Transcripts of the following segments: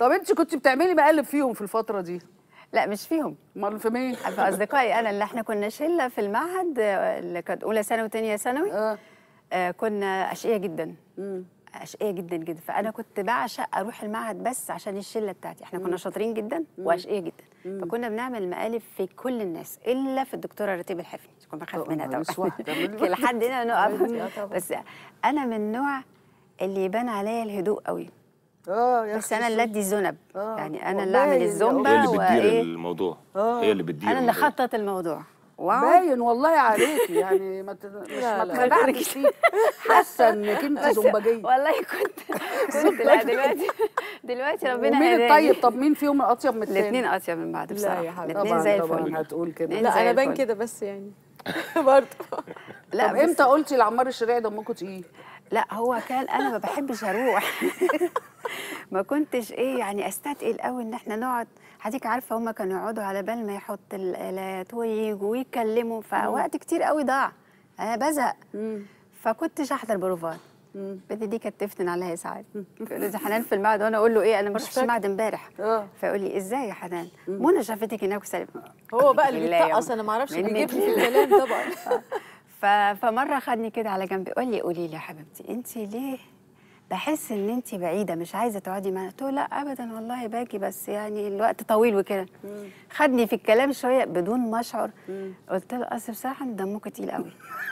طب انت كنت بتعملي مقالب فيهم في الفتره دي لا مش فيهم امال في مين في اصدقائي انا اللي احنا كنا شله في المعهد آه، اللي كانت اولى ثانوي وثانيه ثانوي اه آه، كنا اشقياء جدا مم. اشقياء جدا جدا فانا كنت بعشق اروح المعهد بس عشان الشله بتاعتي احنا كنا شاطرين جدا واشقياء جدا فكنا بنعمل مقالب في كل الناس الا في الدكتوره رتيب الحفني كنت بخاف طبعاً، منها مش طبعا واحدة، من- لحد هنا حبيبتي، آه نقف طبعاً. بس انا من النوع اللي يبان عليا الهدوء قوي اه يا بس أختي انا اللي ادي الذنب آه، يعني انا اللي والله اعمل يا الزومبا هي اللي بتدير وايه الموضوع آه. هي اللي بتدير انا اللي الموضوع. خطط الموضوع واو باين والله عليكي يعني ما ت- مش ما لا. تخدعكش فيه حاسه انك انت بس زنبجيه والله كنت كنت لا دلوقتي دلوقتي ربنا ومين هداني. الطيب طب مين فيهم الاطيب من التاني الاثنين اطيب من بعض لا بصراحه يا حبيبي. الاثنين طبعا زي طبعا الفل هتقول كده اتنين لا زي انا بان الفل. كده بس يعني برضه لا طب بس- امتى قلتي لعمار الشريعي دمكم تقيل لا هو كان انا ما بحبش اروح ما كنتش ايه يعني استثقل قوي ان احنا نقعد حضرتك عارفه هم كانوا يقعدوا على بال ما يحط الالات ويجوا ويتكلموا فوقت كتير قوي ضاع انا بزهق فكنتش احضر بروفات بدي دي كانت تفتن عليا ساعات يقول لي حنان في المعهد وانا اقول له ايه انا ما رحتش المعهد امبارح اه فيقول لي ازاي يا حنان منى شافتك هناك وسلم هو بقى اللي بالله يا بيتقص عم. انا ما اعرفش اللي منك بيجيب لي في الكلام طبعا ف... فمره خدني كده على جنب قال لي قولي لي يا حبيبتي انت ليه بحس ان انت بعيده مش عايزه تقعدي معانا قلت له لا ابدا والله باجي بس يعني الوقت طويل وكده خدني في الكلام شويه بدون ما اشعر قلت له اصل بصراحه انت دمك تقيل قوي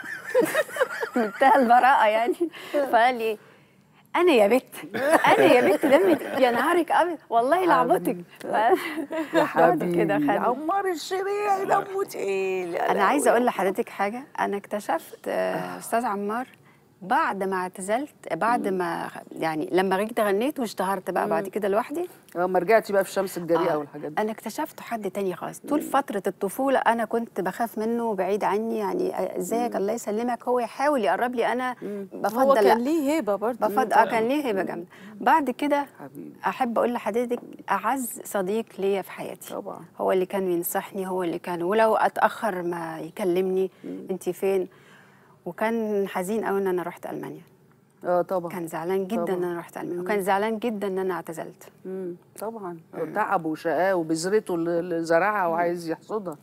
منتهى البراءه يعني فقال لي انا يا بت انا يا بت دمي تقيل. يا نهارك ابيض والله لعبتك يا حبيبي كده حبيبي خدني عمار الشريعي دمه تقيل يا انا عايزه لهوي. اقول لحضرتك حاجه انا اكتشفت آه، استاذ عمار بعد ما اعتزلت بعد ما يعني لما جيت غنيت واشتهرت بقى بعد كده لوحدي اه ما رجعتي بقى في الشمس الجريئه آه، والحاجات دي انا اكتشفت حد تاني خالص طول فتره الطفوله انا كنت بخاف منه وبعيد عني يعني آه، ازيك الله يسلمك هو يحاول يقرب لي انا بفضل هو لا. كان ليه هيبه برضه بفضل اه كان ليه هيبه جامده بعد كده حبيبي احب اقول لحضرتك اعز صديق ليا في حياتي طبعا هو اللي كان ينصحني هو اللي كان ولو اتاخر ما يكلمني انت فين وكان حزين قوي ان انا رحت المانيا اه طبعا كان زعلان جدا طبعاً. ان انا رحت المانيا وكان زعلان جدا ان انا اعتزلت مم. طبعا تعب وشقاه وبذرته اللي اللي زرعها وعايز يحصدها